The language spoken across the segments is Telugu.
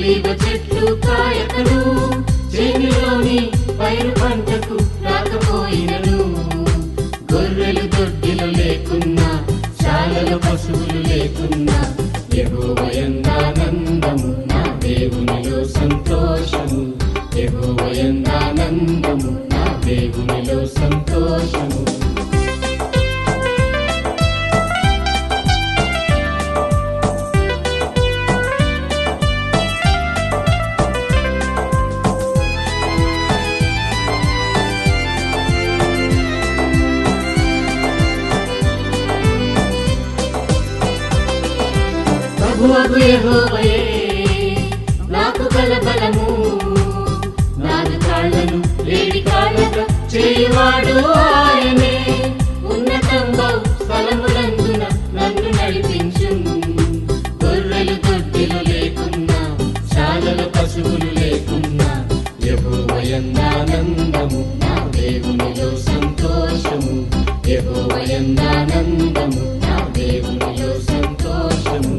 ఒలివ చెట్లు కాయకను చేనిలోని పైరు పంటకు రాకపోయినను గొర్రెలు దొడ్డిలు లేకున్నా శాలల పశువులు లేకున్నా యెహోవయందానందము నా దేవునిలో సంతోషము యెహోవయందానందము నా దేవునిలో సంతోషము ప్రభువగు యెహోవయే నాకు గల బలము నాది కాళ్ళను లేడి కాళ్ళగా చేయువాడు ఆయనే ఉన్నతంబౌ స్థలములందున నన్ను నడిపించు గొర్రెలు దొడ్డిలు లేకున్నా శాలల పశువులు లేకున్నా యహోవయందానందము నా దేవునిలో సంతోషము యహోవయందానందము నా దేవునిలో సంతోషము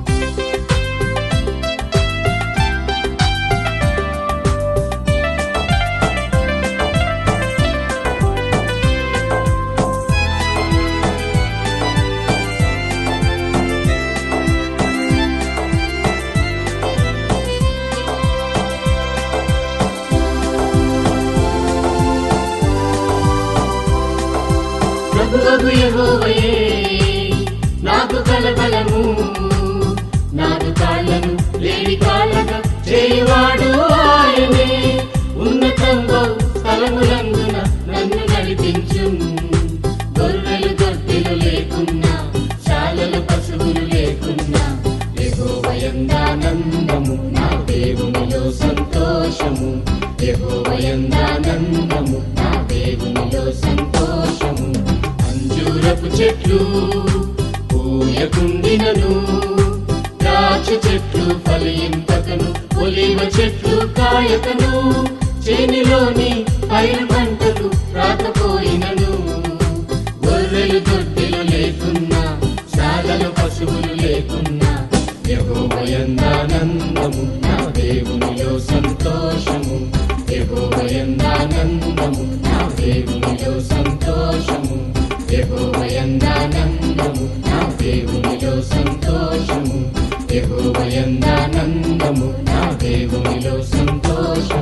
ప్రభువగు యెహోవయే నాకు కలబలము నాదు కాళ్ళను లేడి కాళ్ళగా చేయువాడు ఆయనే ఉన్నతంబో స్థలములందున నన్ను నడిపించు గొర్రెలు దొడ్డిలు లేకున్నా శాలలు పశువులు లేకున్నా యెహోవయందానందము నా దేవునిలో సంతోషము యెహోవయందానందము నా దేవునిలో సంతోషము అంజూరపు చెట్లు పూయకుండినను ద్రాక్ష చెట్లు ఫలింపకను ఒలివ చెట్లు కాయకను చేనిలోని పైరు పంటలు రాకపోయినను గొర్రెలు దొడ్డిలు లేకున్నా శాలలు పశువులు లేకున్నా యహోవయందానందము నా దేవునిలో సంతోషము యహోవయందానందము నా దేవునిలో సంతోషము యహోవయందానందము నా దేవునిలో సంతోషము యహోవయందానందము నా దేవునిలో సంతోషము